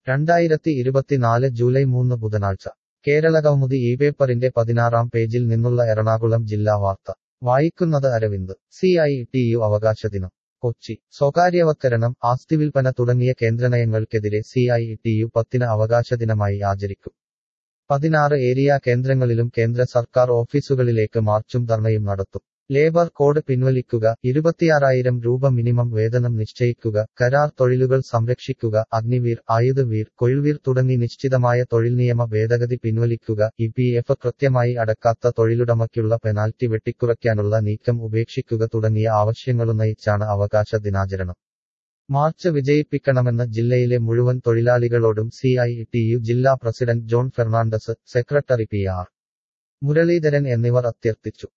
രണ്ടായിരത്തി ഇരുപത്തിനാല് ജൂലൈ മൂന്ന് ബുധനാഴ്ച കേരളകൗമുദി ഈ പേപ്പറിന്റെ പതിനാറാം പേജിൽ നിന്നുള്ള എറണാകുളം ജില്ലാ വാർത്ത വായിക്കുന്നത് Aravind C I T U അവകാശ ദിനം കൊച്ചി സ്വകാര്യവത്കരണം ആസ്തിവിൽപ്പന തുടങ്ങിയ കേന്ദ്രനയങ്ങൾക്കെതിരെ സി ഐ ടി യു പത്തിന് അവകാശ ദിനമായി ആചരിക്കും പതിനാറ് ഏരിയ കേന്ദ്രങ്ങളിലും കേന്ദ്ര സർക്കാർ ഓഫീസുകളിലേക്ക് മാർച്ചും ധർണയും നടത്തും ലേബർ കോഡ് പിൻവലിക്കുക ഇരുപത്തിയാറായിരം രൂപ മിനിമം വേതനം നിശ്ചയിക്കുക കരാർ തൊഴിലുകൾ സംരക്ഷിക്കുക അഗ്നിവീർ ആയുധവീർ കൊയിൽവീർ തുടങ്ങി നിശ്ചിതമായ തൊഴിൽ നിയമ ഭേദഗതി പിൻവലിക്കുക ഇ പി എഫ് കൃത്യമായി അടക്കാത്ത തൊഴിലുടമയ്ക്കുള്ള പെനാൽറ്റി വെട്ടിക്കുറയ്ക്കാനുള്ള നീക്കം ഉപേക്ഷിക്കുക തുടങ്ങിയ ആവശ്യങ്ങളുന്നയിച്ചാണ് അവകാശ ദിനാചരണം മാർച്ച് വിജയിപ്പിക്കണമെന്ന് ജില്ലയിലെ മുഴുവൻ തൊഴിലാളികളോടും സി ഐ ടി യു ജില്ലാ president John Fernandez secretary P R Muraleedharan എന്നിവർ അഭ്യർത്ഥിച്ചു